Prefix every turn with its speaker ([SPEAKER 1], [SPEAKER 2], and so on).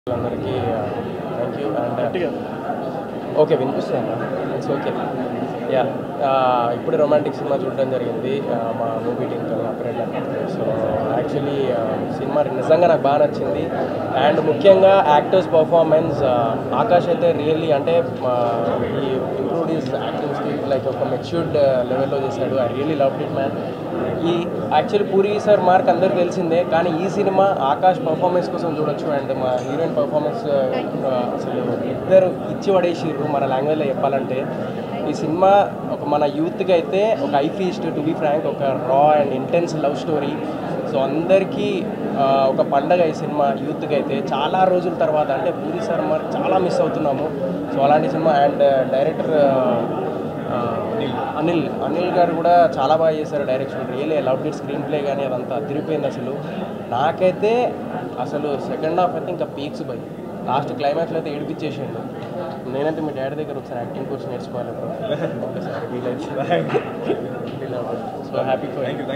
[SPEAKER 1] అందరికీ thank you and okay వినిపిస్తుందా it's okay yeah ఇప్పుడే రొమాంటిక్ సినిమా చూడడం జరిగింది ఆ, మా మూవీ టీంతో అప్రేట్ సో యాక్చువల్లీ సినిమా నిజంగా నాకు బాగా నచ్చింది అండ్ ముఖ్యంగా యాక్టర్స్ పర్ఫార్మెన్స్ ఆకాష్ అయితే రియల్లీ అంటే మా ఈ improved his acting skill like ఒక మెచ్యూర్డ్ లెవెల్లో చేశాడు I really love it man ఈ యాక్చువల్లీ పూరి సార్ మార్క్ అందరికి తెలిసిందే కానీ ఈ సినిమా ఆకాష్ పర్ఫార్మెన్స్ కోసం చూడొచ్చు అండ్ మా హీరోయిన్ పర్ఫార్మెన్స్ అసలు ఇద్దరు ఇచ్చి పడేసిర్రు మన లాంగ్వేజ్లో చెప్పాలంటే ఈ సినిమా ఒక మన యూత్కి అయితే ఒక eye feast to be frank ఒక raw and intense love story so అందరికీ ఆ, ఒక పండగ ఈ సినిమా యూత్కి అయితే చాలా రోజుల తర్వాత అంటే పూరి సార్ మార్క్ చాలా మిస్ అవుతున్నాము సో అలాంటి సినిమా అండ్ డైరెక్టర్ ఆ, అనిల్ అనిల్ గారు కూడా చాలా బాగా చేశారు direction really love it screenplay కానీ అదంతా అదిరిపోయింది అసలు నాకైతే అసలు సెకండ్ హాఫ్ అయితే ఇంకా పీక్స్ పోయి లాస్ట్ క్లైమాక్స్లో అయితే ఏడిపించేసిండు నేనంటే మీ డాడీ దగ్గర ఒకసారి యాక్టింగ్ కోర్స్ నేర్చుకోవాలి bro. ఒకసారి వీలైతే సో హ్యాపీ ఫర్